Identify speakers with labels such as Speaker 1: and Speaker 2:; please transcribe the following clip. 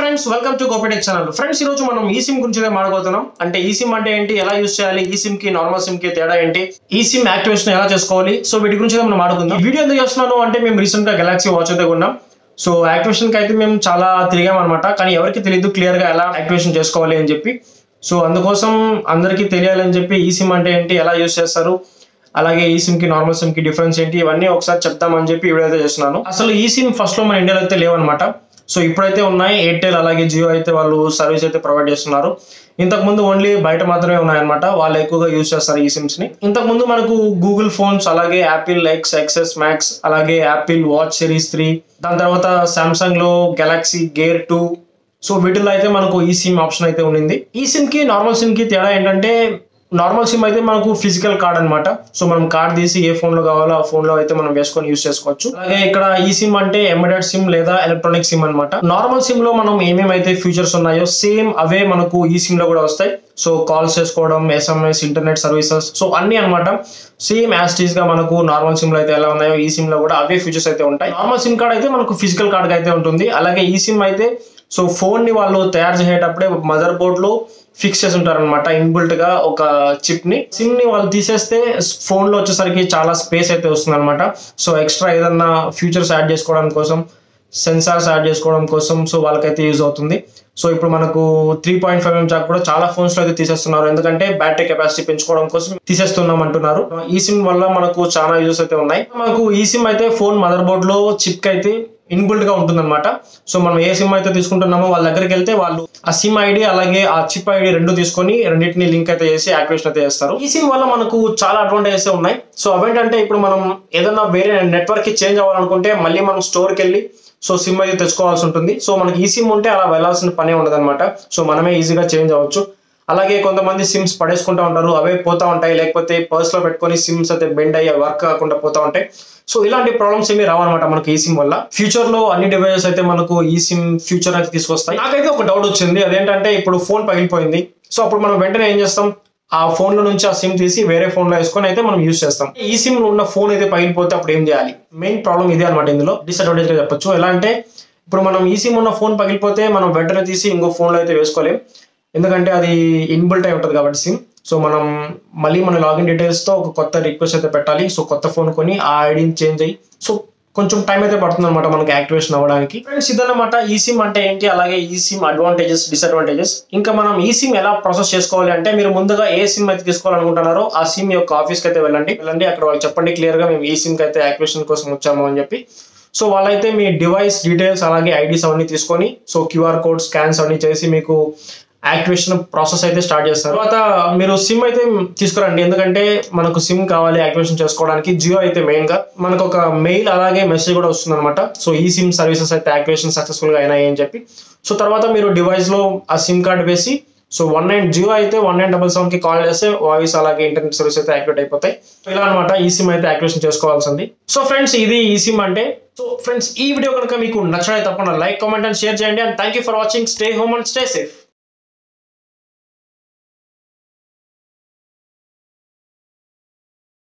Speaker 1: friends welcome to Kopetech channel friends ఈ రోజు మనం ఈ సిమ్ గురించి అయితే మాట్లాడుతున్నాం అంటే ఈ సిమ్ అంటే ఏంటి ఎలా యూస్ చేయాలి ఈ సిమ్ కి నార్మల్ సిమ్ కి తేడా ఏంటి ఈ సిమ్ యాక్టివేషన్ ఎలా చేసుకోవాలి సో వీటి గురించి అయితే మనం మాట్లాడుకుందాం ఈ వీడియో ఎందుకు చేస్తున్నాను అంటే మేము రీసెంట్ గా గెలాక్సీ వాచ్ అయితే కొన్నాం సో యాక్టివేషన్ కి అయితే మేము చాలా తిరిగాం అనమాట కానీ ఎవరికి తెలియదు క్లియర్ గా ఎలా యాక్టివేషన్ చేసుకోవాలి అని చెప్పి సో అందుకోసం అందరికీ తెలియాలని చెప్పి ఈ సిమ్ అంటే ఏంటి ఎలా యూస్ చేస్తారు అలాగే ఈ సిమ్ కి నార్మల్ సిమ్ కి డిఫరెన్స్ ఏంటి ఇవన్నీ ఒకసారి చెప్తామని చెప్పి ఈ వీడియో అయితే చేస్తున్నాను అసలు ఈ సిమ్ ఫస్ట్ లో మన ఇండియాలో అయితే లేవన్నమాట సో ఇప్పుడైతే ఉన్నాయి ఎయిర్టెల్ అలాగే జియో అయితే వాళ్ళు సర్వీస్ అయితే ప్రొవైడ్ చేస్తున్నారు ఇంతకు ముందు ఓన్లీ బయట మాత్రమే ఉన్నాయన్నమాట వాళ్ళు ఎక్కువగా యూజ్ చేస్తారు ఈ సిమ్స్ ని ఇంతకు ముందు మనకు గూగుల్ ఫోన్స్ అలాగే యాపిల్ ఎక్స్ ఎక్సెస్ మ్యాక్స్ అలాగే యాపిల్ వాచ్ సిరీస్ త్రీ దాని తర్వాత సామ్సంగ్ లో గెలాక్సీ గేర్ టూ సో వీటిల్లో అయితే మనకు ఈ సిమ్ ఆప్షన్ అయితే ఉండింది ఈ సిమ్ కి నార్మల్ సిమ్ కి తేడా ఏంటంటే నార్మల్ సిమ్ అయితే మనకు ఫిజికల్ కార్డ్ అన్నమాట సో మనం కార్డ్ తీసి ఏ ఫోన్ లో కావాలో ఆ ఫోన్ లో అయితే మనం వేసుకొని యూస్ చేసుకోవచ్చు అలాగే ఇక్కడ ఈ సిమ్ అంటే ఎంబెడెడ్ సిమ్ లేదా ఎలక్ట్రానిక్ సిమ్ అన్నమాట నార్మల్ సిమ్ లో మనం ఏమేమైతే ఫీచర్స్ ఉన్నాయో సేమ్ అవే మనకు ఈ సిమ్ లో కూడా వస్తాయి సో కాల్స్ చేసుకోవడం ఎస్ఎంఎస్ ఇంటర్నెట్ సర్వీసెస్ సో అన్ని అన్నమాట సేమ్ యాస్టీస్ గా మనకు నార్మల్ సిమ్ లో అయితే ఎలా ఉన్నాయో ఈ సిమ్ లో కూడా అవే ఫీచర్స్ అయితే ఉంటాయి నార్మల్ సిమ్ కార్డ్ అయితే మనకు ఫిజికల్ కార్డ్ అయితే ఉంటుంది అలాగే ఈ సిమ్ అయితే సో ఫోన్ ని వాళ్ళు తయారు చేసేటప్పుడే మదర్ బోర్డ్ లో ఫిక్స్ చేసి ఉంటారనమాట ఇన్బుల్ట్ గా ఒక చిప్ ని సిమ్ ని వాళ్ళు తీసేస్తే ఫోన్ లో వచ్చేసరికి చాలా స్పేస్ అయితే వస్తుంది అనమాట సో ఎక్స్ట్రా ఏదన్నా ఫీచర్స్ యాడ్ చేసుకోవడం కోసం సెన్సార్స్ యాడ్ చేసుకోవడం కోసం సో వాళ్ళకైతే యూజ్ అవుతుంది సో ఇప్పుడు మనకు three point five M jack కూడా చాలా ఫోన్స్ లో అయితే తీసేస్తున్నారు ఎందుకంటే బ్యాటరీ కెపాసిటీ పెంచుకోవడం కోసం తీసేస్తున్నాం అంటున్నారు ఈ సిమ్ వల్ల మనకు చాలా యూజెస్ అయితే ఉన్నాయి మనకు ఈ సిమ్ అయితే ఫోన్ మదర్ బోర్డ్ లో చిప్ అయితే ఇన్బుల్ట్ గా ఉంటుందన్నమాట సో మనం ఏ సిమ్ అయితే తీసుకుంటున్నామో వాళ్ళ దగ్గరికి వెళ్తే వాళ్ళు ఆ సిమ్ ఐడి అలాగే ఆ చిప్ ఐడి రెండు తీసుకొని రెండింటిని లింక్ అయితే చేసి యాక్టివేషన్ అయితే చేస్తారు ఈ సిమ్ వల్ల మనకు చాలా అడ్వాంటేజెస్ ఉన్నాయి సో అవేంటంటే ఇప్పుడు మనం ఏదైనా వేరే నెట్వర్క్ కి చేంజ్ అవ్వాలనుకుంటే మళ్ళీ మనం స్టోర్కి వెళ్ళి సో సిమ్ అయితే తెచ్చుకోవాల్సి ఉంటుంది సో మనకి ఈ సిమ్ ఉంటే అలా వెళ్ళాల్సిన పనే ఉండదు అనమాట సో మనమే ఈజీగా చేంజ్ అవ్వచ్చు అలాగే కొంతమంది సిమ్స్ పడేసుకుంటా ఉంటారు అవే పోతా ఉంటాయి లేకపోతే పర్స్ లో పెట్టుకొని సిమ్స్ అయితే బెండ్ అయ్యి వర్క్ కాకుండా పోతా ఉంటాయి సో ఇలాంటి ప్రాబ్లమ్స్ ఏమి రావన్నమాట మనకి ఈ సిమ్ వల్ల ఫ్యూచర్ లో అన్ని డివైజెస్ అయితే మనకు ఈ సిమ్ ఫ్యూచర్ అయితే తీసుకొస్తాయి నాకైతే ఒక డౌట్ వచ్చింది అదేంటంటే ఇప్పుడు ఫోన్ పగిలిపోయింది సో అప్పుడు మనం వెంటనే ఏం చేస్తాం ఆ ఫోన్ లో నుంచి ఆ సిమ్ తీసి వేరే ఫోన్ లో వేసుకొని అయితే మనం యూస్ చేస్తాం ఈ సిమ్ లో ఉన్న ఫోన్ అయితే పగిలిపోతే అప్పుడు ఏం చేయాలి మెయిన్ ప్రాబ్లం ఇదే అనమాట ఇందులో డిసడ్వాంటేజ్ గా చెప్పొచ్చు ఎలా అంటే ఇప్పుడు మనం ఈ సిమ్ ఉన్న ఫోన్ పగిలిపోతే మనం వెంటనే తీసి ఇంకో ఫోన్ లో అయితే వేసుకోలేం ఎందుకంటే అది ఇన్బుల్ట్ అయి ఉంటుంది కాబట్టి సిమ్ సో మనం మళ్ళీ మన లాగిన్ డీటెయిల్స్ తో ఒక కొత్త రిక్వెస్ట్ అయితే పెట్టాలి సో కొత్త ఫోన్ కొని ఆ ఐడిని చేంజ్ అయ్యి సో కొంచెం టైం అయితే పడుతుంది అనమాట మనకి యాక్టివేషన్ అవ్వడానికి ఫ్రెండ్స్ ఇదన్నమాట ఈ సిమ్ అంటే ఏంటి అలాగే ఈ సిమ్ అడ్వాంటేజెస్ డిసడ్వాంటేజెస్ ఇంకా మనం ఈ సిమ్ ఎలా ప్రాసెస్ చేసుకోవాలి అంటే మీరు ముందుగా ఏ సిమ్ అయితే తీసుకోవాలనుకుంటున్నారో ఆ సిమ్ యొక్క ఆఫీస్కి అయితే వెళ్ళండి వెళ్ళండి అక్కడ వాళ్ళు చెప్పండి క్లియర్ గా మేము ఈ సిమ్ కి అయితే యాక్టివేషన్ కోసం వచ్చాము అని చెప్పి సో వాళ్ళైతే మీ డివైస్ డీటెయిల్స్ అలాగే ఐడీస్ అవన్నీ తీసుకొని సో క్యూఆర్ కోడ్ స్కాన్స్ అవన్నీ చేసి మీకు యాక్టివేషన్ ప్రాసెస్ అయితే స్టార్ట్ చేస్తారు తర్వాత మీరు సిమ్ అయితే తీసుకురండి ఎందుకంటే మనకు సిమ్ కావాలి యాక్టివేషన్ చేసుకోవడానికి జియో అయితే మెయిన్ గా మనకు ఒక మెయిల్ అలాగే మెసేజ్ కూడా వస్తుంది అనమాట సో ఈ సిమ్ సర్వీసెస్ అయితే యాక్టివేషన్ సక్సెస్ఫుల్ గా అయినాయి అని చెప్పి సో తర్వాత మీరు డివైస్ లో ఆ సిమ్ కార్డ్ వేసి సో వన్ నైన్ జియో అయితే వన్ నైన్ డబల్ సెవెన్ కి కాల్ చేస్తే వాయిస్ అలాగే ఇంటర్నెట్ సర్వీస్ అయితే యాక్టివేట్ అయిపోతాయి సో ఇలా అనమాట ఈ సిమ్ అయితే యాక్టివేషన్ చేసుకోవాల్సింది సో ఫ్రెండ్స్ ఇది ఈ సిమ్ అంటే సో ఫ్రెండ్స్ ఈ వీడియో కనుక మీకు నచ్చడే తప్పకుండా లైక్ కామెంట్ అండ్ షేర్ చేయండి and thank you for watching stay home and stay safe